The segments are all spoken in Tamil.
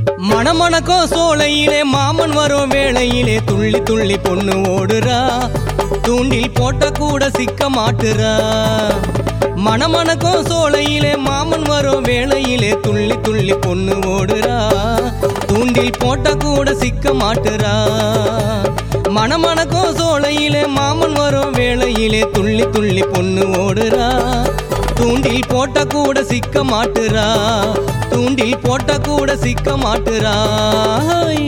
மணமணக்கோ சோலையிலே மாமன் வரும் வேளையிலே துள்ளி துள்ளி பொண்ணு ஓடுறா தூண்டில் போட்ட கூட சிக்க மாட்டுறா மணமணக்கோ சோலையிலே மாமன் வரும் வேளையிலே துள்ளி துள்ளி பொண்ணு ஓடுறா தூண்டில் போட்ட கூட சிக்க மாட்டுறா மணமணக்கோ சோலையிலே மாமன் வரும் வேளையிலே துள்ளி துள்ளி பொண்ணு ஓடுறா தூண்டில் போட்ட கூட சிக்க மாட்டுறா தூண்டில் போட்ட கூட சிக்க மாட்டுறா ஹை.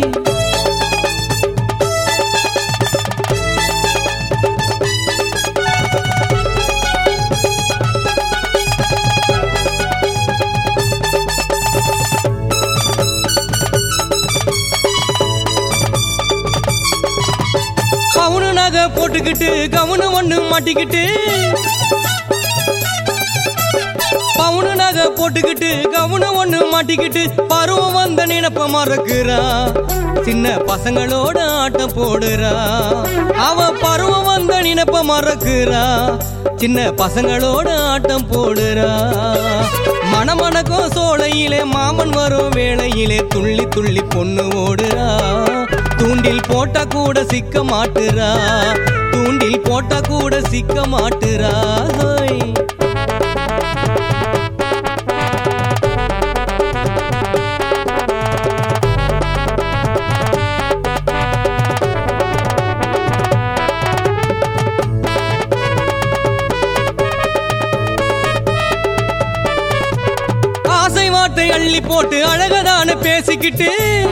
பவுனு நகை போட்டுக்கிட்டு கவுனு ஒண்ணு மாட்டிக்கிட்டு பவுனு நகை போட்டுக்கிட்டு கவுனு ஒண்ணு மாட்டிக்கிட்டு பருவம் வந்த நினைப்ப மறக்குறா சின்ன பசங்களோட ஆட்டம் போடுறா அவ பருவம் வந்த நினைப்ப மறக்குறா சின்ன பசங்களோட ஆட்டம் போடுறா மணமணக்கோ சோலையிலே மாமன் வரும் வேளையிலே துள்ளி துள்ளி பொண்ணு ஓடுறா தூண்டில் போட்ட கூட சிக்க மாட்டுறா தூண்டில் போட்ட கூட சிக்க மாட்டுறா ஹோய். ஆசை வார்த்தை அள்ளி போட்டு அழகதான பேசிக்கிட்டு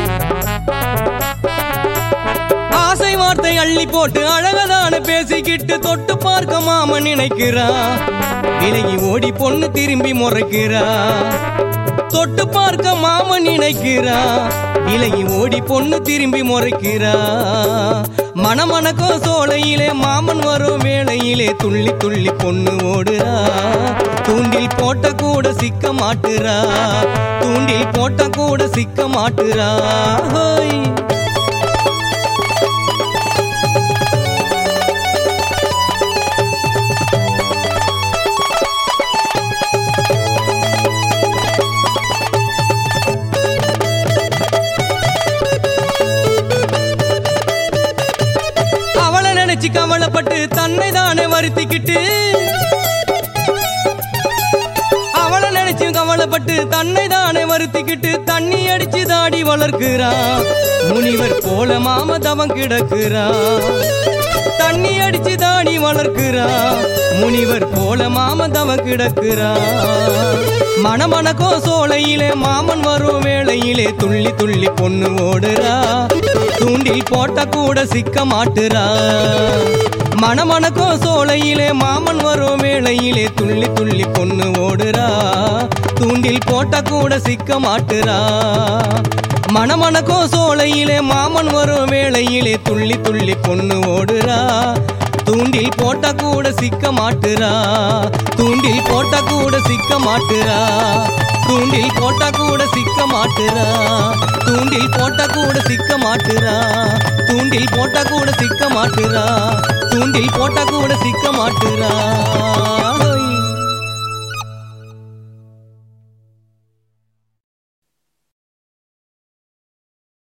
ஆசை வார்த்தை அள்ளி போட்டு அழகதான பேசிக்கிட்டு தொட்டு பார்க்க மாமன் நினைக்கிறா விலகி ஓடி பொண்ணு திரும்பி முறைக்கிறா தொட்டு பார்க்க மாமன் நினைக்கிறா விலகி ஓடி பொண்ணு திரும்பி முறைக்கிறா மணமணக்கோ சோலையிலே மாமன் வரும் வேளையிலே துள்ளி துள்ளி பொண்ணு ஓடுறா தூண்டில் போட்ட கூட சிக்க மாட்டுறா தூண்டில் போட்ட கூட சிக்க மாட்டுறா ஹோய் அவளை நினைச்சு கவலைப்பட்டு தன்னை தானே வருத்திக்கிட்டு அவளை நினைச்சு கவலைப்பட்டு தன்னை தானே வருத்திக்கிட்டு தண்ணி அடிச்சு தாடி வளர்க்கிறா முனிவர் போல மாம தவம் கிடக்குறா தண்ணி அடிச்சு தாடி வளர்க்கிறா முனிவர் போல மாம தவம் கிடக்குறா மணமணக்கோ சோலையிலே மாமன் வரும் வேளையிலே துள்ளி துள்ளி பொண்ணு ஓடுறா தூண்டில் போட்ட கூட சிக்க மாட்டுறா மணமணக்கோ சோலையிலே மாமன் வரும் வேளையிலே துள்ளி துள்ளி பொண்ணு ஓடுறா தூண்டில் போட்ட கூட சிக்க மாட்டுறா மணமணக்கோ சோலையிலே மாமன் வரும் வேளையிலே துள்ளி துள்ளி பொண்ணு ஓடுறா தூண்டில் போட்ட கூட சிக்க மாட்டுறா தூண்டில் போட்ட கூட சிக்க மாட்டுறா தூண்டில் போட்ட கூட சிக்க மாட்டுறா தூண்டில் போட்ட கூட சிக்க மாட்டுறா தூண்டில் போட்ட கூட சிக்க மாட்டுறா தூண்டில் போட்ட கூட சிக்க மாட்டுறா